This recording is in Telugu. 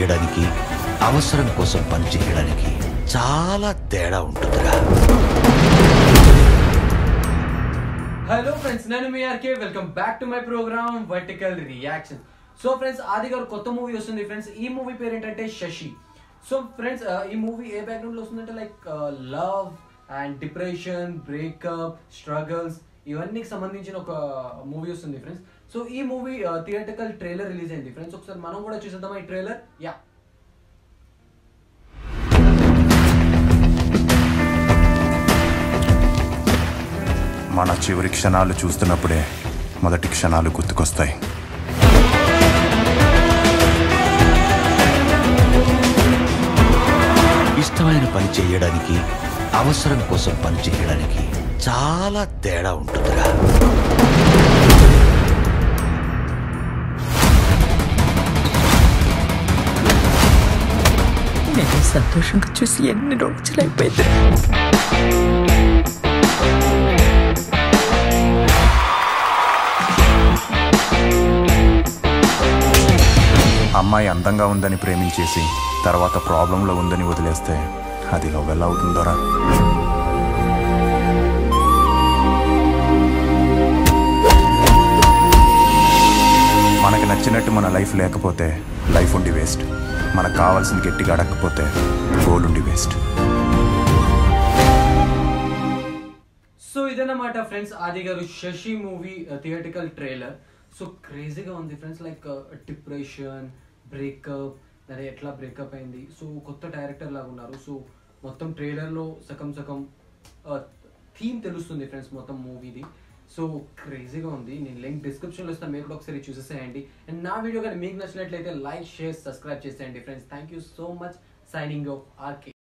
చేయడానికి అవసరం కోసం పని చేయడానికి చాలా తేడా ఉంటుందిరా హలో ఫ్రెండ్స్ నేను మీ RK welcome back to my program vertical reaction so friends Aadi గారు కొత్త మూవీ వస్తుంది ఫ్రెండ్స్ ఈ మూవీ పేరు ఏంటంటే శశి సో ఫ్రెండ్స్ ఈ మూవీ ఏ బ్యాక్గ్రౌండ్ లో వస్తుందంటే like love and depression breakup struggles ఇవన్నీ సంబంధించిన ఒక మూవీ వస్తుంది ఫ్రెండ్స్ సో ఈ మూవీ థియేటర్కల్ ట్రైలర్ రిలీజ్ అయింది ఫ్రెండ్స్ ఒకసారి మనం కూడా చూసేద్దామా ఈ ట్రైలర్ యా మన చివరి క్షణాలు చూస్తున్నప్పుడే మొదటి క్షణాలు గుర్తుకొస్తాయి ఇష్టమైన పని చేయడానికి అవసరం కోసం పని చేయడానికి చాలా తేడా ఉంటుందిరా నేను సంతోషంగా చూసి ఎన్ని రోజులైపోయింది అమ్మాయి అందంగా ఉందని ప్రేమించేసి తర్వాత ప్రాబ్లంలో ఉందని వదిలేస్తే అది లవ్ ఎలా అవుతుందోరా మనకి నచ్చినట్టు మన లైఫ్ లేకపోతే లైఫ్ ఉండి వేస్ట్ మనకు కావాల్సింది గట్టిగా అడగకపోతే గోల్ ఉండి వేస్ట్ సో ఇదన్నమాట ఫ్రెండ్స్ ఆది గారు Sasi movie theatrical trailer so క్రేజీగా ఉంది ఫ్రెండ్స్ లైక్ డిప్రెషన్ బ్రేకప్ అదే ఎట్లా బ్రేకప్ అయింది సో కొత్త డైరెక్టర్ లాగా ఉన్నారు సో మొత్తం ట్రైలర్లో సగం సగం థీమ్ తెలుస్తుంది ఫ్రెండ్స్ మొత్తం మూవీది సో క్రేజీగా ఉంది నేను లింక్ డిస్క్రిప్షన్లో ఇస్తాను మీరు కూడా ఒకసారి చూసేసేయండి అండ్ నా వీడియో కానీ మీకు నచ్చినట్లయితే లైక్ షేర్ సబ్స్క్రైబ్ చేసేయండి friends thank you so much signing off RK